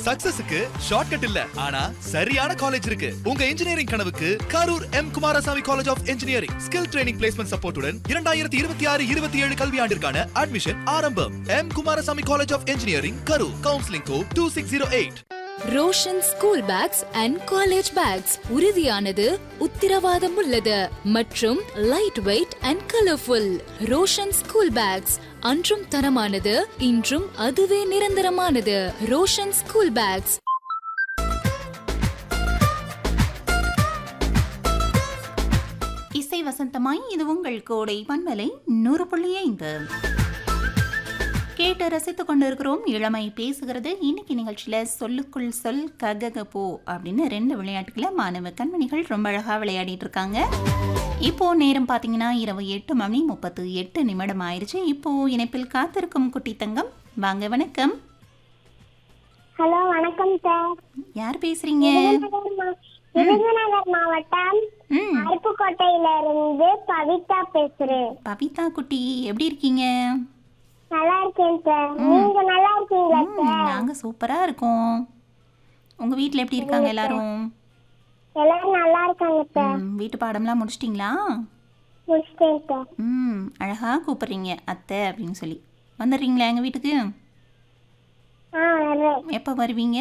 சக்சஸுக்கு shortcut இல்ல ஆனா சரியான காலேஜ் இருக்கு உங்க இன்ஜினியரிங் கனவுக்கு Karur M Kumarasamy college of engineering skill training placement சப்போர்ட்டுடன் இரண்டாயிரத்தி இருபத்தி ஆறு இருபத்தி ஏழு கல்வியாண்டிற்கான அட்மிஷன் ஆரம்பம் M Kumarasamy college of engineering Karur counselling code two six zero eight Roshan school bags and college bags உறுதியானது உத்திரவாதம் உள்ளது மற்றும் light weight and colourful Roshan school bags அன்றும் தரமானது இன்றும் அதுவே நிரந்தரமானது ரோஷன் ஸ்கூல் பேக்ஸ் இசை வசந்தமாய் இது உங்கள் கோடை பண்பலை நூறு புள்ளி ஐந்து கேட்டு ரசித்துக் கொண்டிருக்கிறோம் இளமை பேசுகிறது இன்னைக்கு நிகழ்ச்சியில சொல்லுக்குள் சொல் ககக போ அப்படின்னு ரெண்டு விளையாட்டுகளை மாணவ கண்மணிகள் ரொம்ப அழகா விளையாடிட்டு இருக்காங்க இப்போ நேரம் பார்த்தீங்கன்னா இரவு எட்டு மணி முப்பத்து எட்டு நிமிடம் ஆயிருச்சு இப்போ இணைப்பில் காத்திருக்கும் குட்டி தங்கம் வாங்க வணக்கம் ஹலோ வணக்கம் சார் யார் பேசுறீங்க விருதுநகர் மா- விருதுநகர் மாவட்டம் ம் அருப்புக்கோட்டையில இருந்து பவிதா பேசுறேன் பவிதா குட்டி எப்படி இருக்கீங்க நல்லா இருக்கேன் சார் நீங்க நல்லா இருக்கீங்களா ம், சார் நாங்க சூப்பரா இருக்கோம் உங்க வீட்ல எப்படி இருக்காங்க எல்லாரும் எல்லாரும் நல்லா இருக்காங்க சார் ம், வீட்டு பாடம்லாம் முடிச்சிட்டிங்களா முடிச்சிட்டேன் சார் ம் அழகா கூப்பிடுறீங்க அத்தை அப்படின்னு சொல்லி வந்துடுறீங்களா எங்கள் வீட்டுக்கு ஆ வர்றேன் எப்போ வருவீங்க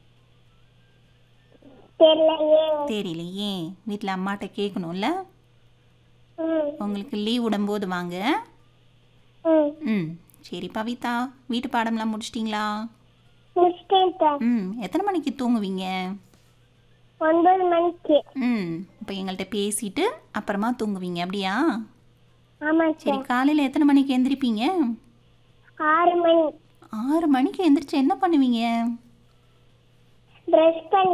தெரியலையே தெரியலையே வீட்டில் அம்மாட்ட கேட்கணும்ல ம் உங்களுக்கு லீவ் விடும்போது வாங்க ம் ம் சரி பவிதா வீட்டு பாடம்லாம் முடிச்சிட்டிங்களா முடிச்சிட்டேன் சார் ம் எத்தனை மணிக்கு தூங்குவீங்க ஒன்பது மணிக்கு ம் இப்போ எங்கள்கிட்ட பேசிட்டு அப்புறமா தூங்குவீங்க அப்படியா ஆமா சரி சார் காலையில் எத்தனை மணிக்கு எந்திரிப்பீங்க ஆறு மணி ஆறு மணிக்கு எந்திரிச்சு என்ன பண்ணுவீங்க பிரஷ் பண்ணி